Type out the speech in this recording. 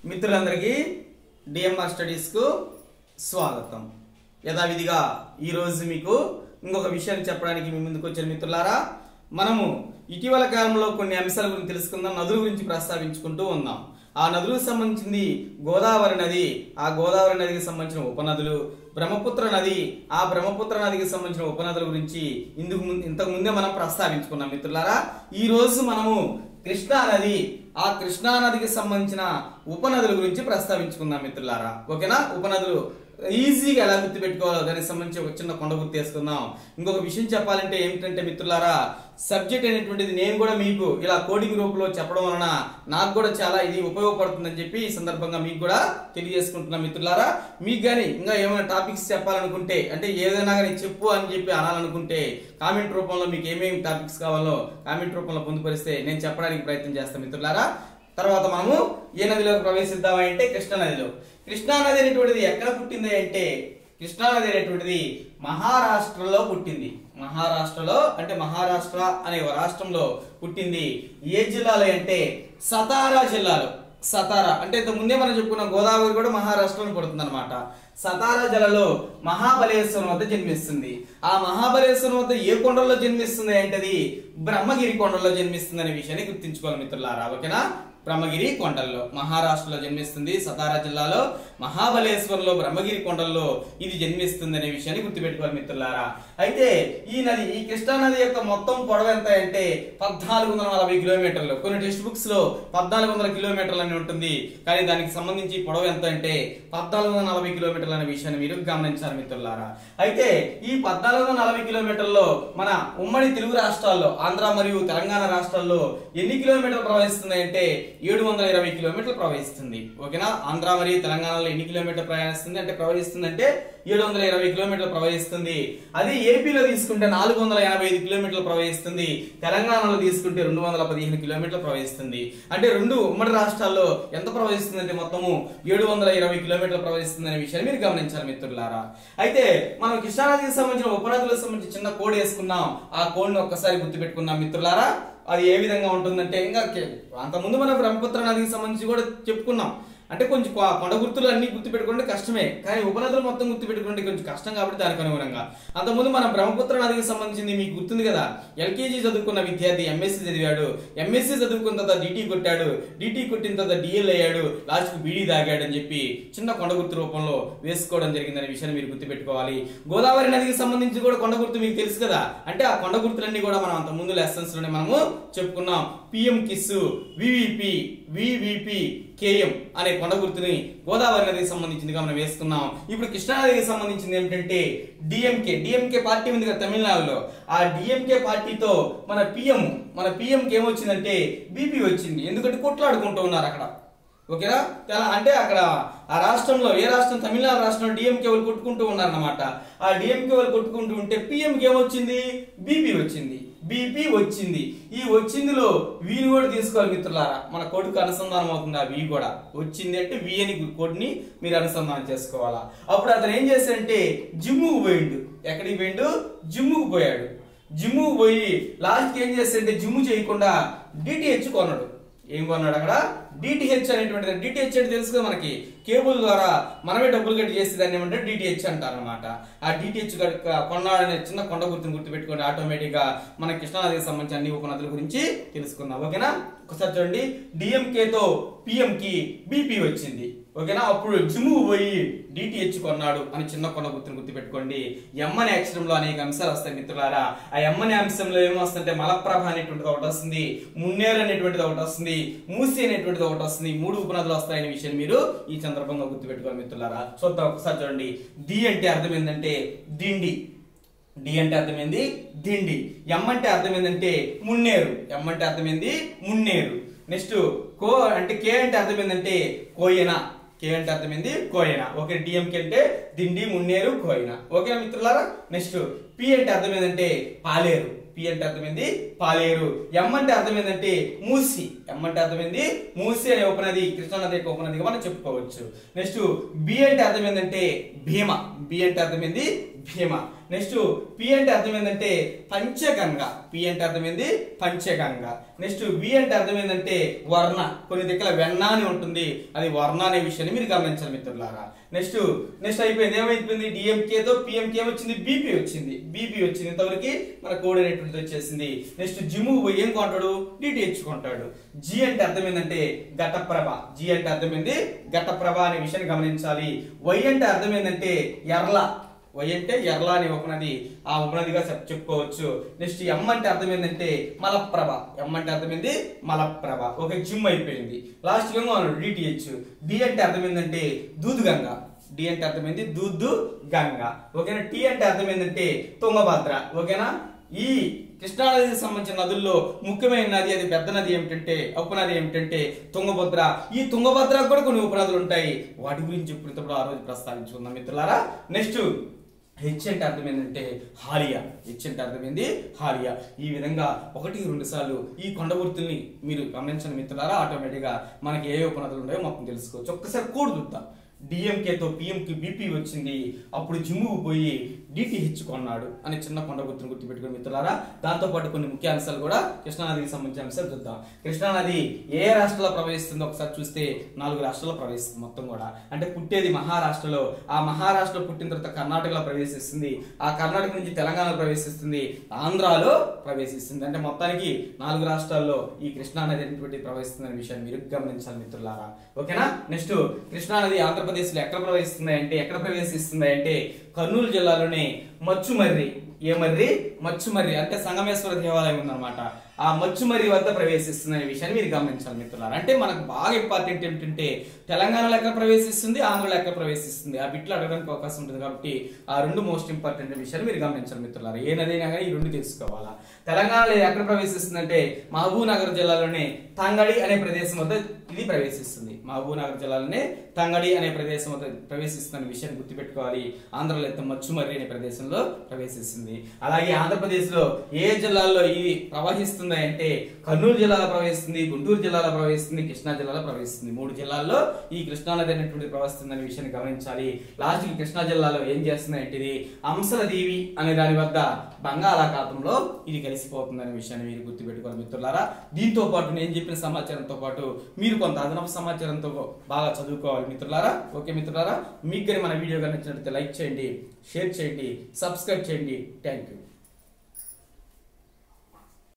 మిత్రులందరికీ డిఎంఆర్ స్టడీస్కు స్వాగతం యథావిధిగా ఈరోజు మీకు ఇంకొక విషయాన్ని చెప్పడానికి మీ ముందుకు వచ్చిన మిత్రులారా మనము ఇటీవల కాలంలో కొన్ని అంశాల గురించి తెలుసుకుందాం నదుల గురించి ప్రస్తావించుకుంటూ ఉన్నాం ఆ నదులకు సంబంధించింది గోదావరి నది ఆ గోదావరి నదికి సంబంధించిన ఉపనదులు బ్రహ్మపుత్ర నది ఆ బ్రహ్మపుత్ర నదికి సంబంధించిన ఉపనదుల గురించి ఇందుకు ముందు ఇంతకు ముందే మనం ప్రస్తావించుకున్నాం మిత్రులారా ఈ రోజు మనము కృష్ణా నది ఆ కృష్ణా నదికి సంబంధించిన ఉపనదుల గురించి ప్రస్తావించుకుందాం మిత్రులారా ఓకేనా ఉపనదులు ఈజీగా ఎలా గుర్తుపెట్టుకోవాలో దానికి సంబంధించి ఒక చిన్న కొండ గుర్తు వేసుకుందాం ఇంకొక విషయం చెప్పాలంటే ఏమిటంటే మిత్రులారా సబ్జెక్ట్ అనేటువంటిది నేను కూడా మీకు ఇలా కోడింగ్ రూపంలో చెప్పడం వలన నాకు కూడా చాలా ఇది ఉపయోగపడుతుందని చెప్పి ఈ సందర్భంగా మీకు కూడా తెలియజేసుకుంటున్నా మిత్రులారా మీకు కానీ ఇంకా ఏమైనా టాపిక్స్ చెప్పాలనుకుంటే అంటే ఏదైనా కానీ చెప్పు అని చెప్పి అనాలనుకుంటే కామెంట్ రూపంలో మీకు ఏమేమి టాపిక్స్ కావాలో కామెంట్ రూపంలో పొందుపరిస్తే నేను చెప్పడానికి ప్రయత్నం చేస్తాను మిత్రులారా తర్వాత మనము ఏ నదిలోకి ప్రవేశిద్దామా అంటే కృష్ణా నదిలో కృష్ణా నది అనేటువంటిది ఎక్కడ పుట్టింది అంటే కృష్ణా నది అనేటువంటిది మహారాష్ట్రలో పుట్టింది మహారాష్ట్రలో అంటే మహారాష్ట్ర అనే ఒక రాష్ట్రంలో పుట్టింది ఏ జిల్లాలో అంటే సతారా జిల్లాలో సతారా అంటే ఇంత ముందే మనం చెప్పుకున్న గోదావరి కూడా మహారాష్ట్రలో పడుతుంది అనమాట సతారా జిల్లాలో మహాబలేశ్వరం వద్ద జన్మిస్తుంది ఆ మహాబలేశ్వరం వద్ద ఏ కొండల్లో జన్మిస్తుంది అంటే అది బ్రహ్మగిరి కొండల్లో జన్మిస్తుంది అనే విషయాన్ని గుర్తుంచుకోవాలి మిత్రులారా ఓకేనా బ్రహ్మగిరి కొండల్లో మహారాష్ట్రలో జన్మిస్తుంది సతారా జిల్లాలో మహాబలేశ్వరంలో బ్రహ్మగిరి కొండల్లో ఇది జన్మిస్తుంది అనే విషయాన్ని గుర్తుపెట్టుకోవాలి మిత్రులారా అయితే ఈ నది ఈ కృష్ణా నది యొక్క మొత్తం పొడవు ఎంత అంటే పద్నాలుగు వందల నలభై కిలోమీటర్లు కొన్ని టెక్స్ట్ బుక్స్ లో పద్నాలుగు వందల కిలోమీటర్లు అని ఉంటుంది కానీ దానికి సంబంధించి పొడవు ఎంత అంటే పద్నాలుగు వందల నలభై కిలోమీటర్లు అనే విషయాన్ని మీరు గమనించాలి మిత్రులారా అయితే ఈ పద్నాలుగు వందల నలభై కిలోమీటర్లలో మన ఉమ్మడి తెలుగు రాష్ట్రాల్లో ఆంధ్ర మరియు తెలంగాణ రాష్ట్రాల్లో ఎన్ని కిలోమీటర్లు ప్రవహిస్తుంది అంటే ఏడు వందల ఇరవై కిలోమీటర్లు ప్రవహిస్తుంది ఓకేనా ఆంధ్ర మరియు తెలంగాణలో ఎన్ని కిలోమీటర్లు ప్రయాణిస్తుంది అంటే ప్రవహిస్తుంది అంటే ఏడు వందల ఇరవై కిలోమీటర్లు ప్రవహిస్తుంది అది ఏపీలో తీసుకుంటే నాలుగు వందల ఎనభై ఐదు కిలోమీటర్లు ప్రవహిస్తుంది తెలంగాణలో తీసుకుంటే రెండు వందల పదిహేను కిలోమీటర్లు ప్రవహిస్తుంది అంటే రెండు ఉమ్మడి రాష్ట్రాల్లో ఎంత ప్రవహిస్తుంది అంటే మొత్తము ఏడు వందల ఇరవై కిలోమీటర్లు ప్రవహిస్తుంది అనే విషయాన్ని మీరు గమనించాలి మిత్రులారా అయితే మనం కృష్ణానదికి సంబంధించిన ఉపనదులకు సంబంధించి చిన్న కోడ్ వేసుకున్నాం ఆ కోడ్ని ఒక్కసారి గుర్తుపెట్టుకున్నాం మిత్రులారా అది ఏ విధంగా ఉంటుందంటే ఇంకా కే- అంతకుముందు మనం బ్రహ్మపుత్ర నదికి సంబంధించి కూడా చెప్పుకున్నాం అంటే కొంచెం కొ- కొండ గుర్తులు అన్ని గుర్తుపెట్టుకుంటే కష్టమే కానీ ఉపనదులు మొత్తం గుర్తుపెట్టుకుంటే కొంచెం కష్టం కాబట్టి దానికి అనుగుణంగా అంతకుముందు మనం బ్రహ్మపుత్ర నదికి సంబంధించింది మీకు గుర్తుంది కదా ఎల్కేజీ చదువుకున్న విద్యార్థి ఎంఎస్సీ చదివాడు ఎంఎస్సీ చదువుకున్న తర్వాత డిటీ కొట్టాడు డిటీ కొట్టిన తర్వాత డిఎల్ అయ్యాడు లాస్ట్కి బీడీ తాగాడు అని చెప్పి చిన్న కొండ గుర్తు రూపంలో వేసుకోవడం జరిగిందనే విషయాన్ని మీరు గుర్తుపెట్టుకోవాలి గోదావరి నదికి సంబంధించి కూడా కొండ గుర్తు మీకు తెలుసు కదా అంటే ఆ కొండ గుర్తులన్నీ కూడా మనం అంత ముందు లెసన్స్ లోనే మనము చెప్పుకున్నాం పిఎం కిస్ వివిపి వివిపి కేఎం అనే కొండ గుర్తుని గోదావరి నదికి సంబంధించిందిగా మనం వేసుకున్నాం ఇప్పుడు కృష్ణా నదికి సంబంధించింది ఏమిటంటే డిఎంకే డిఎంకే పార్టీ ఉంది కదా తమిళనాడులో ఆ డిఎంకే పార్టీతో మన పిఎం మన పిఎంకి ఏమొచ్చిందంటే బీపీ వచ్చింది ఎందుకంటే కొట్లాడుకుంటూ ఉన్నారు అక్కడ ఓకేనా తెల- అంటే అక్కడ ఆ రాష్ట్రంలో ఏ రాష్ట్రం తమిళనాడు రాష్ట్రంలో డిఎంకే వాళ్ళు కొట్టుకుంటూ ఉన్నారన్నమాట ఆ డిఎంకే వాళ్ళు కొట్టుకుంటూ ఉంటే పిఎంకి ఏమొచ్చింది బీపీ వచ్చింది బీపీ వచ్చింది ఈ వచ్చిందిలో వీని కూడా తీసుకోవాలి మిత్రులారా మన కొడుకు అనుసంధానం అవుతుంది ఆ వి కూడా వచ్చింది అంటే వి అని కోడ్ని మీరు అనుసంధానం చేసుకోవాలా అప్పుడు అతను ఏం చేశాడంటే జిమ్ముకు పోయిండు ఎక్కడికి పోయిండు జిమ్ముకు పోయాడు జిమ్ముకు పోయి లాస్ట్కి ఏం చేస్తాడంటే జిమ్ చేయకుండా డిటిహెచ్ కొన్నాడు ఏం కొన్నాడు అక్కడ డిటిహెచ్ అనేటువంటిది డిటిహెచ్ అంటే తెలుసు కదా మనకి కేబుల్ ద్వారా మనమే డబ్బులు కట్టి చేస్తే దాన్ని ఏమంటే డిటిహెచ్ అంటారు అనమాట ఆ డిటిహెచ్ కొన్నాడనే చిన్న కొండ గుర్తుని గుర్తుపెట్టుకోండి ఆటోమేటిక్ గా మన కృష్ణానదికి సంబంధించిన అన్ని ఉపనదుల గురించి తెలుసుకుందాం ఓకేనా ఒకసారి చూడండి డిఎంకే తో పిఎం కి బీపీ వచ్చింది ఓకేనా అప్పుడు జిమ్ము పోయి డిటిహెచ్ కొన్నాడు అని చిన్న కొండ గుర్తుని గుర్తుపెట్టుకోండి ఎమ్ అనే అక్షరంలో అనేక అంశాలు వస్తాయి మిత్రులారా ఆ ఎమ్ అనే అంశంలో ఏమొస్తుందంటే మలప్రభ అనేటువంటిది ఒకటి వస్తుంది మున్నేరు అనేటువంటిది ఒకటి వస్తుంది మూసి అనేటువంటిది ఒకటి వస్తుంది ఈ మూడు ఉపనదులు వస్తాయనే విషయం మీరు ఈ సందర్భంగా గుర్తుపెట్టుకోవాలి మిత్రులారా చూద్దాం ఒకసారి చూడండి ది అంటే అర్థం ఏంటంటే దిండి డి అంటే అర్థమైంది దిండి ఎం అంటే అర్థం ఏంటంటే మున్నేరు ఎం అంటే అర్థమైంది మున్నేరు నెక్స్ట్ కో అంటే కే అంటే అర్థం ఏంటంటే కోయన కే అంటే అర్థమైంది కోయన ఓకే డిఎంకే అంటే దిండి మున్నేరు కోయన ఓకే మిత్రులారా నెక్స్ట్ పి అంటే అర్థం ఏంటంటే పాలేరు పి అంటే అర్థమైంది పాలేరు ఎం అంటే అర్థం ఏంటంటే మూసి ఎం అంటే అర్థమైంది మూసి అనే ఉపనది కృష్ణానది యొక్క ఉపనదిగా మనం చెప్పుకోవచ్చు నెక్స్ట్ బి అంటే అర్థం ఏంటంటే భీమ బి అంటే అర్థమైంది భీమ నెక్స్ట్ పి అంటే అర్థం ఏంటంటే పంచగంగ పి అంటే అర్థం ఏంది పంచగంగ నెక్స్ట్ వి అంటే అర్థం ఏంటంటే వర్ణ కొన్ని దగ్గర వెన్న అని ఉంటుంది అది వర్ణ అనే విషయాన్ని మీరు గమనించాలి మిత్రులారా నెక్స్ట్ నెక్స్ట్ అయిపోయింది ఏమైపోయింది డిఎంకేతో పిఎంకే వచ్చింది బీపీ వచ్చింది బీపీ వచ్చింది ఇంతవరకు మన కోడ్ అనేటువంటిది వచ్చేసింది నెక్స్ట్ జిమ్ పోయి ఏం కొంటాడు డిటిహెచ్ కొంటాడు జి అంటే అర్థం ఏంటంటే ఘటప్రభ జి అంటే అర్థం ఏంది ఘటప్రభ అనే విషయాన్ని గమనించాలి వై అంటే అర్థం ఏంటంటే ఎర్ల వై అంటే ఎర్ల అనే ఉపనది ఆ ఉపనదిగా చెప్- చెప్పుకోవచ్చు నెక్స్ట్ ఎం అంటే అర్థం ఏంటంటే మలప్రభ ఎం అంటే అర్థం ఏంది మలప్రభ ఒక జిమ్ అయిపోయింది లాస్ట్ డిటిహెచ్ డి అంటే అర్థం ఏంటంటే దూదుగంగ డి అంటే అర్థమైంది దూద్దు గంగ ఓకేనా టీ అంటే అర్థం ఏంటంటే తుంగభద్ర ఓకేనా ఈ కృష్ణా నదికి సంబంధించిన నదుల్లో ముఖ్యమైన నది అది పెద్ద నది ఏమిటంటే ఉపనది ఏమిటంటే తుంగభద్ర ఈ తుంగభద్రకు కూడా కొన్ని ఉపనదులు ఉంటాయి వాటి గురించి ఇప్పుడు ఆ రోజు ప్రస్తావించుకుందాం మిత్రులారా నెక్స్ట్ హెచ్ అంటే అర్థం ఏంటంటే హాలియా హెచ్ అంటే అర్థమైంది హాలియా ఈ విధంగా ఒకటి రెండు సార్లు ఈ కొండ గుర్తుల్ని మీరు గమనించిన మిత్రులారా ఆటోమేటిక్గా మనకి ఏ ఉపనదులు ఉన్నాయో మొత్తం తెలుసుకోవచ్చు ఒక్కసారి కోడ్ చూద్దాం డిఎంకేతో పిఎంకి బీపీ వచ్చింది అప్పుడు జిమ్ముకు పోయి డిటిహెచ్ కొన్నాడు అనే చిన్న కొండ గుర్తును గుర్తుపెట్టుకుని మిత్రులారా దాంతో పాటు కొన్ని ముఖ్య అంశాలు కూడా కృష్ణానదికి సంబంధించిన అంశాలు చూద్దాం కృష్ణానది ఏ రాష్ట్రంలో ప్రవహిస్తుందో ఒకసారి చూస్తే నాలుగు రాష్ట్రాల్లో ప్రవహిస్తుంది మొత్తం కూడా అంటే పుట్టేది మహారాష్ట్రలో ఆ మహారాష్ట్ర పుట్టిన తర్వాత కర్ణాటకలో ప్రవేశిస్తుంది ఆ కర్ణాటక నుంచి తెలంగాణలో ప్రవేశిస్తుంది ఆంధ్రాలో ప్రవేశిస్తుంది అంటే మొత్తానికి నాలుగు రాష్ట్రాల్లో ఈ కృష్ణానది అనేటువంటి ప్రవహిస్తుంది అనే విషయాన్ని మీరు గమనించాలి మిత్రులారా ఓకేనా నెక్స్ట్ కృష్ణానది ఆంధ్రప్రదేశ్ లో ఎక్కడ ప్రవహిస్తుంది అంటే ఎక్కడ ప్రవేశిస్తుంది అంటే కర్నూలు జిల్లాలోని మచ్చుమర్రి ఏ మర్రి మచ్చుమర్రి అంటే సంగమేశ్వర దేవాలయం ఉందన్నమాట ఆ మచ్చుమర్రి వద్ద ప్రవేశిస్తుంది అనే విషయాన్ని మీరు గమనించాలి మిత్రులారా అంటే మనకు బాగా ఇంపార్టెంట్ ఏమిటంటే తెలంగాణలో ఎక్కడ ప్రవేశిస్తుంది ఆంధ్రలో ఎక్కడ ప్రవేశిస్తుంది ఆ బిట్లు అడగడానికి అవకాశం ఉంటుంది కాబట్టి ఆ రెండు మోస్ట్ ఇంపార్టెంట్ విషయాలు మీరు గమనించాలి మిత్రులారా ఏ నదైనా కానీ ఈ రెండు తెలుసుకోవాలా తెలంగాణలో ఎక్కడ ప్రవేశిస్తుంది అంటే మహబూబ్ నగర్ జిల్లాలోనే తంగడి అనే ప్రదేశం వద్ద ఇది ప్రవేశిస్తుంది మహబూబ్ నగర్ జిల్లాలోనే తంగడి అనే ప్రదేశం వద్ద ప్రవేశిస్తున్న విషయాన్ని గుర్తుపెట్టుకోవాలి ఆంధ్రలో అయితే మచ్చుమర్రి అనే ప్రదేశంలో ప్రవేశిస్తుంది అలాగే ఆంధ్రప్రదేశ్ లో ఏ జిల్లాల్లో ఇది ప్రవహిస్తుంది అంటే కర్నూలు జిల్లాలో ప్రవహిస్తుంది గుంటూరు జిల్లాలో ప్రవహిస్తుంది కృష్ణా జిల్లాలో ప్రవహిస్తుంది మూడు జిల్లాల్లో ఈ కృష్ణా నది అనేటువంటి ప్రవహిస్తుంది అనే విషయాన్ని గమనించాలి లాస్ట్ కి కృష్ణా జిల్లాలో ఏం చేస్తుంది అంటే ఇది అంశల దేవి అనే దాని వద్ద బంగాళాఖాతంలో ఇది కలిసిపోతుంది అనే విషయాన్ని మీరు గుర్తుపెట్టుకోవాలి మిత్రులారా దీంతో పాటు నేను చెప్పిన సమాచారంతో పాటు మీరు కొంత అదనపు సమాచారంతో బాగా చదువుకోవాలి మిత్రులారా ఓకే మిత్రులారా మీకు కానీ మన వీడియో కనిపించినట్లయితే లైక్ చేయండి షేర్ చేయండి సబ్స్క్రైబ్ చేయండి థ్యాంక్ యూ